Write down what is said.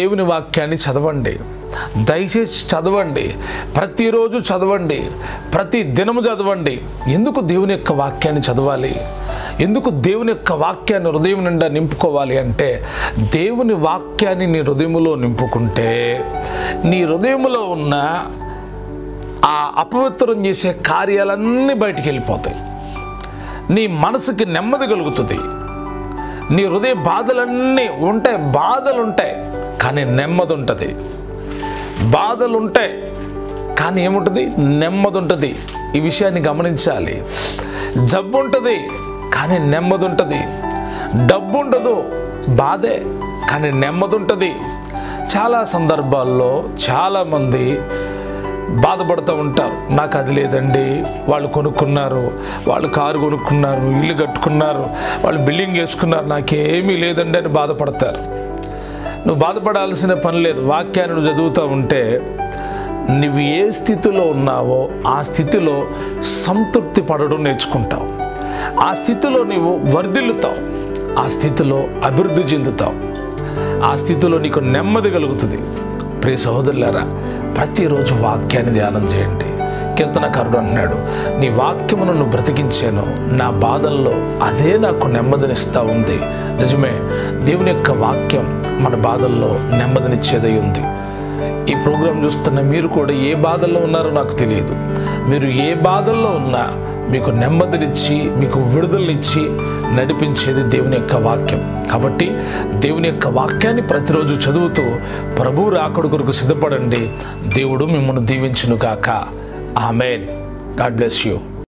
దేవుని వాక్యాన్ని చదవండి దయచేసి చదవండి ప్రతిరోజు చదవండి ప్రతి దినము చదవండి ఎందుకు దేవుని యొక్క వాక్యాన్ని చదవాలి ఎందుకు దేవుని యొక్క వాక్యాన్ని హృదయం నిండా నింపుకోవాలి అంటే దేవుని వాక్యాన్ని నీ హృదయములో నింపుకుంటే నీ హృదయములో ఉన్న ఆ అపవిత్రం చేసే కార్యాలన్నీ బయటికి వెళ్ళిపోతాయి నీ మనసుకి నెమ్మది కలుగుతుంది నీ హృదయ బాధలన్నీ ఉంటాయి బాధలు ఉంటాయి కానీ నెమ్మది ఉంటుంది బాధలు ఉంటాయి కానీ ఏముంటుంది నెమ్మది ఉంటుంది ఈ విషయాన్ని గమనించాలి జబ్బు ఉంటుంది కానీ నెమ్మది ఉంటుంది డబ్బు ఉండదు బాధే కానీ నెమ్మది ఉంటుంది చాలా సందర్భాల్లో చాలామంది బాధపడుతూ ఉంటారు నాకు అది లేదండి వాళ్ళు కొనుక్కున్నారు వాళ్ళు కారు కొనుక్కున్నారు ఇల్లు కట్టుకున్నారు వాళ్ళు బిల్డింగ్ వేసుకున్నారు నాకేమీ లేదండి అని బాధపడతారు నువ్వు బాధపడాల్సిన పని లేదు వాక్యాన్ని నువ్వు చదువుతూ ఉంటే నువ్వు ఏ స్థితిలో ఉన్నావో ఆ స్థితిలో సంతృప్తి పడడం నేర్చుకుంటావు ఆ స్థితిలో నీవు వర్ధిల్లుతావు ఆ స్థితిలో అభివృద్ధి చెందుతావు ఆ స్థితిలో నీకు నెమ్మది కలుగుతుంది ప్రియ సహోదరులారా ప్రతిరోజు వాక్యాన్ని ధ్యానం చేయండి కీర్తనకారుడు అంటున్నాడు నీ వాక్యమును నువ్వు బ్రతికించాను నా బాధల్లో అదే నాకు నెమ్మదినిస్తూ ఉంది నిజమే దేవుని యొక్క వాక్యం మన బాధల్లో నెమ్మదినిచ్చేదై ఉంది ఈ ప్రోగ్రాం చూస్తున్న మీరు కూడా ఏ బాధల్లో ఉన్నారో నాకు తెలియదు మీరు ఏ బాధల్లో ఉన్నా మీకు నెమ్మదినిచ్చి మీకు విడుదలనిచ్చి నడిపించేది దేవుని యొక్క వాక్యం కాబట్టి దేవుని యొక్క వాక్యాన్ని ప్రతిరోజు చదువుతూ ప్రభు రాకడు కొరకు సిద్ధపడండి దేవుడు మిమ్మల్ని దీవించును కాక ఆమెన్ గాడ్ బ్లెస్ యూ